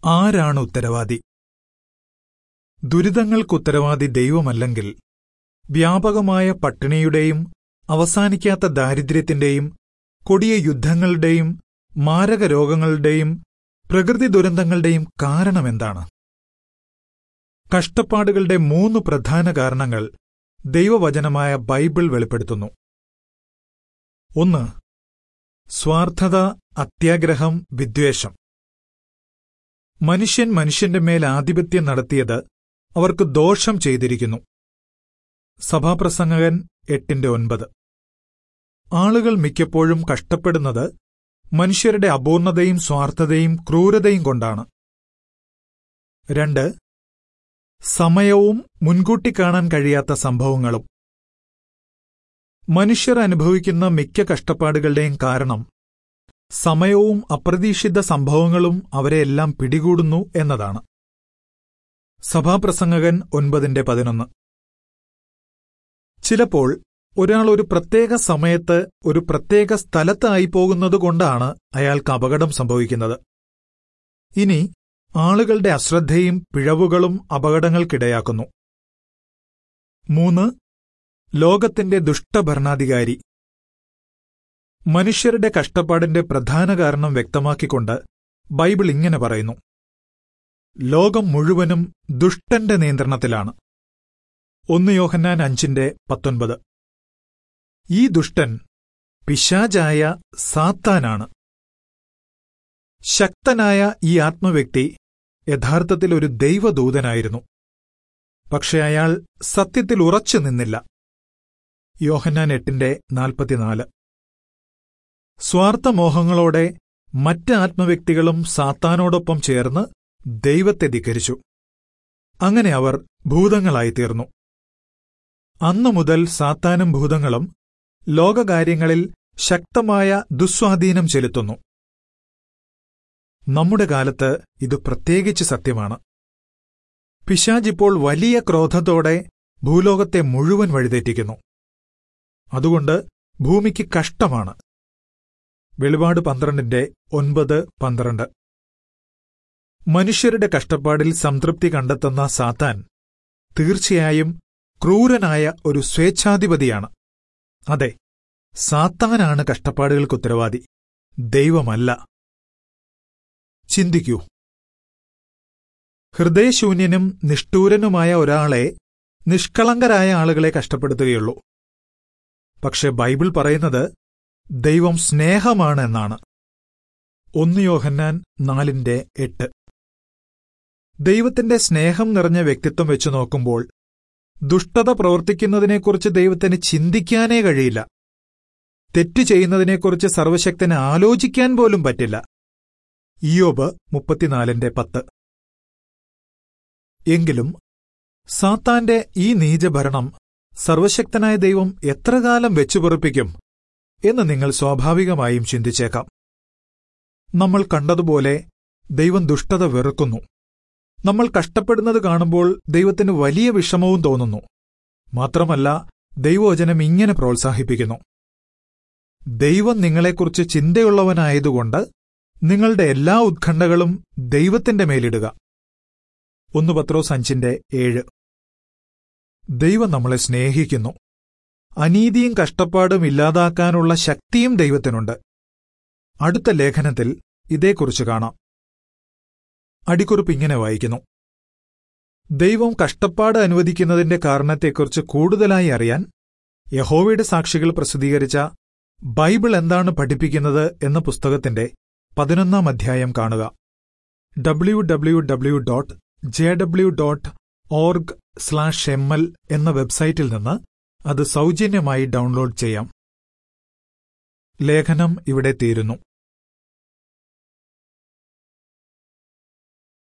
ആരാണ് ഉത്തരവാദി ദുരിതങ്ങൾക്ക് ഉത്തരവാദി ദൈവമല്ലെങ്കിൽ വ്യാപകമായ പട്ടിണിയുടെയും അവസാനിക്കാത്ത ദാരിദ്ര്യത്തിന്റെയും കൊടിയ യുദ്ധങ്ങളുടെയും മാരക രോഗങ്ങളുടെയും പ്രകൃതി ദുരന്തങ്ങളുടെയും കാരണമെന്താണ് കഷ്ടപ്പാടുകളുടെ മൂന്ന് പ്രധാന കാരണങ്ങൾ ദൈവവചനമായ ബൈബിൾ വെളിപ്പെടുത്തുന്നു ഒന്ന് സ്വാർത്ഥത അത്യാഗ്രഹം വിദ്വേഷം മനുഷ്യൻ മനുഷ്യന്റെ മേൽ ആധിപത്യം നടത്തിയത് അവർക്ക് ദോഷം ചെയ്തിരിക്കുന്നു സഭാപ്രസംഗകൻ എട്ടിന്റെ ഒൻപത് ആളുകൾ മിക്കപ്പോഴും കഷ്ടപ്പെടുന്നത് മനുഷ്യരുടെ അപൂർണതയും സ്വാർത്ഥതയും ക്രൂരതയും കൊണ്ടാണ് രണ്ട് സമയവും മുൻകൂട്ടി കാണാൻ കഴിയാത്ത സംഭവങ്ങളും മനുഷ്യർ അനുഭവിക്കുന്ന മിക്ക കഷ്ടപ്പാടുകളുടെയും കാരണം സമയവും അപ്രതീക്ഷിത സംഭവങ്ങളും അവരെയെല്ലാം പിടികൂടുന്നു എന്നതാണ് സഭാപ്രസംഗകൻ ഒൻപതിന്റെ പതിനൊന്ന് ചിലപ്പോൾ ഒരാൾ ഒരു പ്രത്യേക സമയത്ത് ഒരു പ്രത്യേക സ്ഥലത്തായി പോകുന്നതുകൊണ്ടാണ് അയാൾക്ക് അപകടം സംഭവിക്കുന്നത് ഇനി ആളുകളുടെ അശ്രദ്ധയും പിഴവുകളും അപകടങ്ങൾക്കിടയാക്കുന്നു മൂന്ന് ലോകത്തിന്റെ ദുഷ്ടഭരണാധികാരി മനുഷ്യരുടെ കഷ്ടപ്പാടിന്റെ പ്രധാന കാരണം വ്യക്തമാക്കിക്കൊണ്ട് ബൈബിൾ ഇങ്ങനെ പറയുന്നു ലോകം മുഴുവനും ദുഷ്ടന്റെ നിയന്ത്രണത്തിലാണ് ഒന്ന് യോഹന്നാൻ അഞ്ചിന്റെ പത്തൊൻപത് ഈ ദുഷ്ടൻ പിശാചായ സാത്താനാണ് ശക്തനായ ഈ ആത്മവ്യക്തി യഥാർത്ഥത്തിൽ ഒരു ദൈവദൂതനായിരുന്നു പക്ഷെ അയാൾ സത്യത്തിൽ ഉറച്ചു നിന്നില്ല യോഹന്നാൻ എട്ടിന്റെ നാൽപ്പത്തിനാല് സ്വാർത്ഥമോഹങ്ങളോടെ മറ്റ് ആത്മവ്യക്തികളും സാത്താനോടൊപ്പം ചേർന്ന് ദൈവത്തെ ധിക്കരിച്ചു അങ്ങനെ അവർ ഭൂതങ്ങളായിത്തീർന്നു അന്നു മുതൽ സാത്താനും ഭൂതങ്ങളും ലോകകാര്യങ്ങളിൽ ശക്തമായ ദുസ്വാധീനം ചെലുത്തുന്നു നമ്മുടെ കാലത്ത് ഇത് പ്രത്യേകിച്ച് സത്യമാണ് പിശാജിപ്പോൾ വലിയ ക്രോധത്തോടെ ഭൂലോകത്തെ മുഴുവൻ വഴിതെറ്റിക്കുന്നു അതുകൊണ്ട് ഭൂമിക്ക് കഷ്ടമാണ് വെളിപാട് പന്ത്രണ്ടിന്റെ ഒൻപത് പന്ത്രണ്ട് മനുഷ്യരുടെ കഷ്ടപ്പാടിൽ സംതൃപ്തി കണ്ടെത്തുന്ന സാത്താൻ തീർച്ചയായും ക്രൂരനായ ഒരു സ്വേച്ഛാധിപതിയാണ് അതെ സാത്താനാണ് കഷ്ടപ്പാടുകൾക്ക് ഉത്തരവാദി ദൈവമല്ല ചിന്തിക്കൂ ഹൃദയശൂന്യനും നിഷ്ഠൂരനുമായ ഒരാളെ നിഷ്കളങ്കരായ ആളുകളെ കഷ്ടപ്പെടുത്തുകയുള്ളൂ പക്ഷെ ബൈബിൾ പറയുന്നത് ദൈവം സ്നേഹമാണ് എന്നാണ് ഒന്ന് യോഹന്നാൻ നാലിന്റെ എട്ട് ദൈവത്തിന്റെ സ്നേഹം നിറഞ്ഞ വ്യക്തിത്വം വെച്ചു നോക്കുമ്പോൾ ദുഷ്ടത പ്രവർത്തിക്കുന്നതിനെക്കുറിച്ച് ദൈവത്തിന് ചിന്തിക്കാനേ കഴിയില്ല തെറ്റു ചെയ്യുന്നതിനെക്കുറിച്ച് സർവശക്തന് ആലോചിക്കാൻ പോലും പറ്റില്ല ഇയോബ് മുപ്പത്തിനാലിന്റെ പത്ത് എങ്കിലും സാത്താന്റെ ഈ നീചഭരണം സർവശക്തനായ ദൈവം എത്രകാലം വെച്ചുപൊറുപ്പിക്കും എന്ന് നിങ്ങൾ സ്വാഭാവികമായും ചിന്തിച്ചേക്കാം നമ്മൾ കണ്ടതുപോലെ ദൈവം ദുഷ്ടത വെറുക്കുന്നു നമ്മൾ കഷ്ടപ്പെടുന്നത് കാണുമ്പോൾ ദൈവത്തിന് വലിയ വിഷമവും തോന്നുന്നു മാത്രമല്ല ദൈവവചനം ഇങ്ങനെ പ്രോത്സാഹിപ്പിക്കുന്നു ദൈവം നിങ്ങളെക്കുറിച്ച് ചിന്തയുള്ളവനായതുകൊണ്ട് നിങ്ങളുടെ എല്ലാ ഉത്കണ്ഠകളും ദൈവത്തിന്റെ മേലിടുക ഒന്ന് പത്രോസ് അഞ്ചിന്റെ ഏഴ് ദൈവം നമ്മളെ സ്നേഹിക്കുന്നു അനീതിയും കഷ്ടപ്പാടും ഇല്ലാതാക്കാനുള്ള ശക്തിയും ദൈവത്തിനുണ്ട് അടുത്ത ലേഖനത്തിൽ ഇതേക്കുറിച്ച് കാണാം അടിക്കുറിപ്പ് ഇങ്ങനെ വായിക്കുന്നു ദൈവം കഷ്ടപ്പാട് അനുവദിക്കുന്നതിന്റെ കാരണത്തെക്കുറിച്ച് കൂടുതലായി അറിയാൻ യഹോവയുടെ സാക്ഷികൾ പ്രസിദ്ധീകരിച്ച ബൈബിൾ എന്താണ് പഠിപ്പിക്കുന്നത് എന്ന പുസ്തകത്തിന്റെ പതിനൊന്നാം അധ്യായം കാണുക W W W dot J W dot org slash M L എന്ന വെബ്സൈറ്റിൽ നിന്ന് അത് സൗജന്യമായി ഡൗൺലോഡ് ചെയ്യാം ലേഖനം ഇവിടെ തീരുന്നു